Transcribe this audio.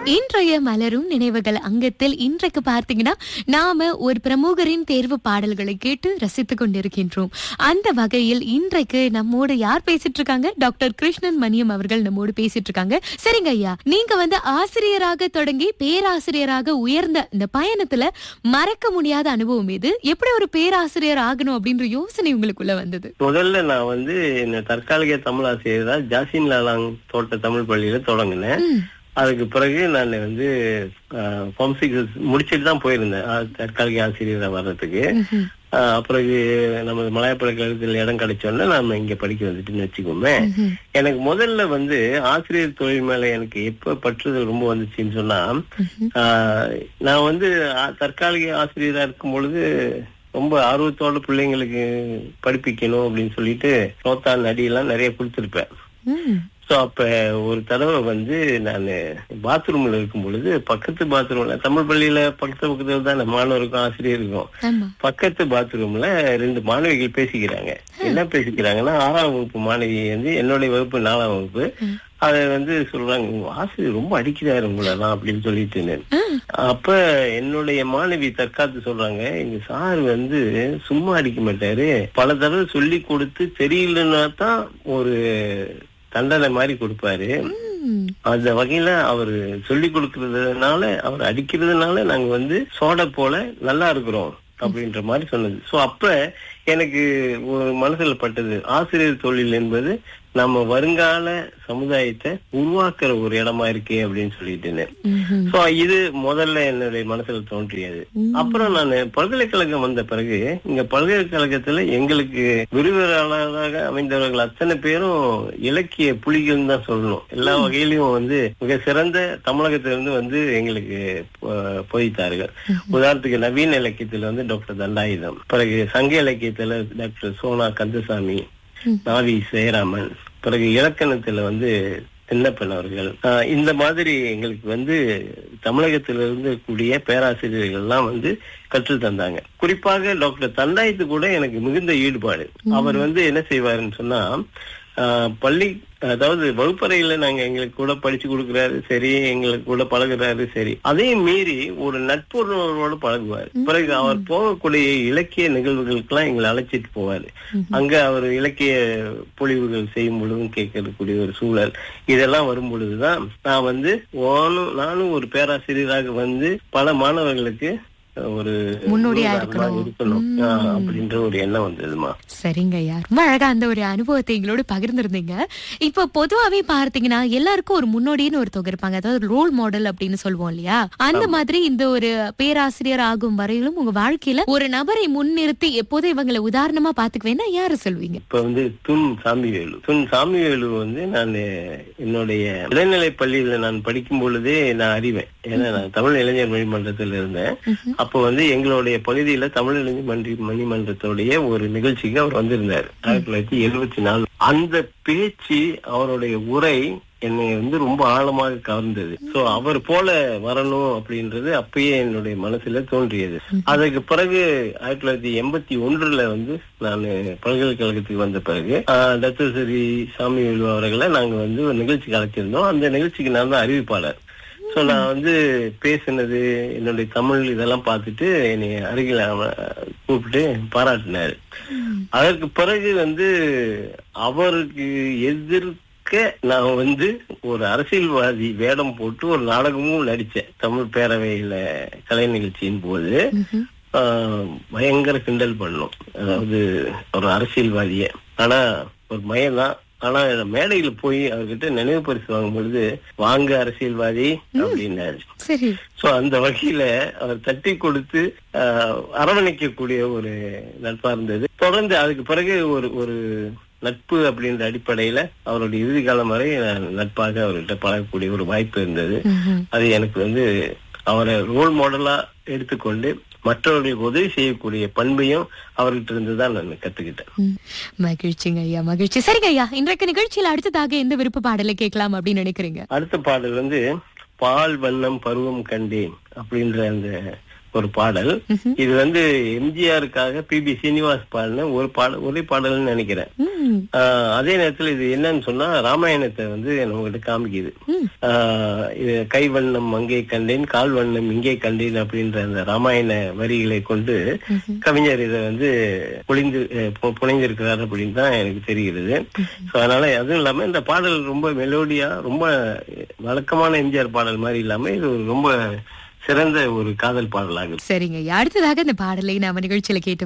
இன்றைய மலரும் நினைவுகள் அங்கத்தில் இன்றைக்கு பார்த்தீங்கன்னா நாம ஒரு பிரமுகரின் தேர்வு பாடல்களை கேட்டு ரசித்துக் கொண்டிருக்கின்றோம் அந்த வகையில் இன்றைக்கு நம்மோடு யார் பேசிட்டு இருக்காங்க டாக்டர் கிருஷ்ணன் மணியம் அவர்கள் நம்மோடு பேசிட்டு இருக்காங்க சரிங்க ஐயா நீங்க வந்து ஆசிரியராக தொடங்கி பேராசிரியராக உயர்ந்த இந்த பயணத்துல மறக்க முடியாத அனுபவம் இது எப்படி ஒரு பேராசிரியர் ஆகணும் அப்படின்ற யோசனை உங்களுக்குள்ள வந்தது முதல்ல நான் வந்து இந்த தற்காலிக தமிழ் ஆசிரியரா ஜாசின் லாலாங் தோட்ட தமிழ் பள்ளியில தொடங்கினேன் ம், அதுக்கு பிறகு நான் வந்து பம்சிக்கல் முடிச்சிட்டு தான் போயிருந்தேன் ஆ, தற்காலிக ஆசிரியரா வர்றதுக்கு ம்ஹும். ஆஹ் பிறகு நமது மலைய பல்கலைக்கழகத்தில் இடம் கிடைச்சோன்னா நாம இங்க படிக்க வந்துட்டுன்னு வச்சுக்கோமே ம்ஹும். எனக்கு முதல்ல வந்து ஆசிரியர் தொழில் மேல எனக்கு எப்ப பற்றுதல் ரொம்ப வந்துச்சுன்னு சொன்னா ம்ஹும். ஆஹ் நான் வந்து ஆ- தற்காலிக ஆசிரியரா இருக்கும் பொழுது ரொம்ப ஆர்வத்தோட பிள்ளைங்களுக்கு படிப்பிக்கணும் அப்படின்னு சொல்லிட்டு சோத்தான் அடியெல்லாம் நிறைய கொடுத்திருப்பேன் ம், சோ அப்ப ஒரு தடவை வந்து நான் பாத்ரூம்ல இருக்கும் பொழுது பக்கத்து பாத்ரூம்ல தமிழ் பள்ளியில பக்கத்து பக்கத்துல தான் மாணவருக்கும் ஆசிரியருக்கும் ஆமா பக்கத்து பாத்ரூம்ல ரெண்டு மாணவிகள் பேசிக்கிறாங்க என்ன பேசிக்கிறாங்கன்னா ஆறாம் வகுப்பு மாணவி வந்து என்னுடைய வகுப்பு நாலாம் வகுப்பு அத வந்து சொல்றாங்க "உங்க ஆசிரியர் ரொம்ப அடிக்கிறாரு உங்களெல்லாம் அப்படின்னு சொல்லிட்டு அப்ப என்னுடைய மாணவி தற்காத்து சொல்றாங்க எங்க சார் வந்து சும்மா அடிக்க மாட்டாரு பல தடவை சொல்லி கொடுத்து தெரியலன்னா தான் ஒரு தண்டனை மாதிரி கொடுப்பாரு ம், அந்த வகையில அவர் சொல்லி கொடுக்கறதுனால அவர் அடிக்கிறதுனால நாங்க வந்து சோடா போல நல்லா இருக்கிறோம் அப்படின்ற மாதிரி சொன்னது சோ அப்ப எனக்கு ஒரு மனசுல பட்டது ஆசிரியர் தொழில் என்பது நம்ம வருங்கால சமுதாயத்தை உருவாக்குற ஒரு இடமா இருக்கே அப்படின்னு சொல்லிட்டு ம்ஹும். சோ இது முதல்ல என்னுடைய மனசுல தோன்றியது அப்புறம் நான் பல்கலைக்கழகம் வந்த பிறகு இங்க பல்கலைக்கழகத்துல எங்களுக்கு விரிவுரையாளராக அமைந்தவர்கள் அத்தனை பேரும் இலக்கிய புலிகள் தான் சொல்லணும் எல்லா வகையிலும் வந்து மிக சிறந்த தமிழகத்திலிருந்து வந்து எங்களுக்கு போ- போதித்தார்கள் உதாரணத்துக்கு நவீன இலக்கியத்துல வந்து டாக்டர் தண்டாயுதம் பிறகு சங்க இலக்கியத்துல டாக்டர் சோனா கந்தசாமி நாவி ஜெயராமன் பிறகு இலக்கணத்துல வந்து சின்னப்பன் அவர்கள் ஆஹ் இந்த மாதிரி எங்களுக்கு வந்து தமிழகத்திலிருந்து கூடிய பேராசிரியர்கள் எல்லாம் வந்து கற்றுத் தந்தாங்க குறிப்பாக டாக்டர் தண்டாயத்து கூட எனக்கு மிகுந்த ஈடுபாடு அவர் வந்து என்ன செய்வாருன்னு சொன்னா ஆஹ் பள்ளி அதாவது வகுப்பறையில நாங்க எங்களுக்கு கூட படிச்சு கொடுக்கறாரு சரி எங்களுக்கு கூட பழகுறாரு சரி அதையும் மீறி ஒரு நட்புணர்வோட பழகுவார் பிறகு அவர் போகக்கூடிய இலக்கிய நிகழ்வுகளுக்கெல்லாம் எங்களை அழைச்சிட்டு போவாரு அங்க அவர் இலக்கிய பொழிவுகள் செய்யும் பொழுதும் கேட்கக்கூடிய ஒரு சூழல் இதெல்லாம் வரும் பொழுதுதான் நான் வந்து ஓனும் நானும் ஒரு பேராசிரியராக வந்து பல மாணவர்களுக்கு ஒரு முன்னோடியா முன்னுதாரணமா இருக்கணும். இருக்கணும் ஆஹ் அப்படின்ற ஒரு எண்ணம் வந்ததுமா சரிங்க ஐயா ரொம்ப அழகா அந்த ஒரு அனுபவத்தை எங்களோட பகிர்ந்திருந்தீங்க இப்போ பொதுவாவே பார்த்தீங்கன்னா எல்லாருக்கும் ஒரு முன்னோடின்னு ஒருத்தவங்க இருப்பாங்க அதாவது ரோல் மாடல் அப்படின்னு சொல்லுவோம் இல்லையா அந்த மாதிரி இந்த ஒரு பேராசிரியர் ஆகும் வரையிலும் உங்க வாழ்க்கையில ஒரு நபரை முன்னிறுத்தி எப்போதும் இவங்களை உதாரணமா பாத்துக்குவேன்னா யாரு சொல்வீங்க இப்ப வந்து துன் சாமிவேலு துன் சாமிவேலு வந்து நான் என்னுடைய இடைநிலை பள்ளியில நான் படிக்கும் பொழுதே நான் அறிவேன் ஏன்னா நான் தமிழ் இளைஞர் மணிமன்றத்தில் இருந்தேன் அப்போ வந்து எங்களுடைய பகுதியில தமிழ் இளைஞர் மன்றி மணிமன்றத்துடைய ஒரு நிகழ்ச்சிக்கு அவர் வந்திருந்தார் ஆயிரத்தி தொள்ளாயிரத்தி எழுபத்தி நாலு அந்த பேச்சு அவருடைய உரை என்னை வந்து ரொம்ப ஆழமாக கவர்ந்தது சோ அவர் போல வரணும் அப்படின்றது அப்பயே என்னுடைய மனசுல தோன்றியது அதுக்கு பிறகு ஆயிரத்தி தொள்ளாயிரத்தி எண்பத்தி ஒன்றுல வந்து நான் பல்கலைக்கழகத்துக்கு வந்த பிறகு ஆஹ், தத்துவசரி சாமி அவர்களை நாங்க வந்து ஒரு நிகழ்ச்சிக்கு அழைச்சிருந்தோம் அந்த நிகழ்ச்சிக்கு நான் தான் அறிவிப்பாளர் சோ நான் வந்து பேசினது என்னுடைய தமிழ் இதெல்லாம் பார்த்துட்டு என்னை அருகில் அவ- கூப்பிட்டு பாராட்டினாரு அதற்கு பிறகு வந்து அவருக்கு எதிர்க்க நான் வந்து ஒரு அரசியல்வாதி வேடம் போட்டு ஒரு நாடகமும் நடிச்சேன் தமிழ் பேரவையில கலை நிகழ்ச்சியின் போது ஆஹ், பயங்கர கிண்டல் பண்ணோம் அதாவது ஒரு அரசியல்வாதிய ஆனா ஒரு மயம்தான் ஆனா மேடையில போய் அவர்கிட்ட நினைவு பரிசு வாங்கும் பொழுது வாங்க அரசியல்வாதி அப்படின்னாரு சரி சோ அந்த வகையில அவர் தட்டி கொடுத்து ஆஹ், அரவணைக்கக்கூடிய ஒரு நட்பா இருந்தது தொடர்ந்து அதுக்கு பிறகு ஒரு ஒரு நட்பு அப்படின்ற அடிப்படையில அவருடைய இறுதி காலம் வரை நான் நட்பாக அவர்கிட்ட பழகக்கூடிய ஒரு வாய்ப்பு இருந்தது ம்ஹும். அது எனக்கு வந்து அவரை ரோல் மாடலா எடுத்துக்கொண்டு மற்றவர்களுக்கு உதவி செய்யக்கூடிய பண்பையும் அவர்கிட்ட இருந்து தான் நான் கத்துக்கிட்டேன் ம். மகிழ்ச்சிங்க ஐயா மகிழ்ச்சி சரிங்க ஐயா இன்றைக்கு நிகழ்ச்சியில அடுத்ததாக எந்த விருப்ப பாடலை கேட்கலாம் அப்படின்னு நினைக்கிறீங்க அடுத்த பாடல் வந்து பால் வண்ணம் பருவம் கண்டேன் அப்படின்ற அந்த ஒரு பாடல் இது வந்து எம்ஜிஆருக்காக பி பி சீனிவாஸ் பாடின ஒரு பாடல் ஒரே பாடல்னு நினைக்கிறேன் ம், ஆஹ் அதே நேரத்துல இது என்னன்னு சொன்னா ராமாயணத்தை வந்து நம்மகிட்ட காமிக்குது ம். ஆஹ் இது கை வண்ணம் அங்கே கண்டேன் கால் வண்ணம் இங்கே கண்டேன் அப்படின்ற அந்த ராமாயண வரிகளை கொண்டு கவிஞர் இதை வந்து பொழிந்து அஹ் பு- புனைந்திருக்கிறார் அப்படின்னு தான் எனக்கு தெரிகிறது So, அதனால அதுவும் இல்லாம இந்த பாடல் ரொம்ப மெலோடியா ரொம்ப வழக்கமான எம்ஜிஆர் பாடல் மாதிரி இல்லாம இது ஒரு ரொம்ப சிறந்த ஒரு காதல் பாடலாகும் சரிங்க அடுத்ததாக இந்த பாடலை நாம நிகழ்ச்சியில கேட்டு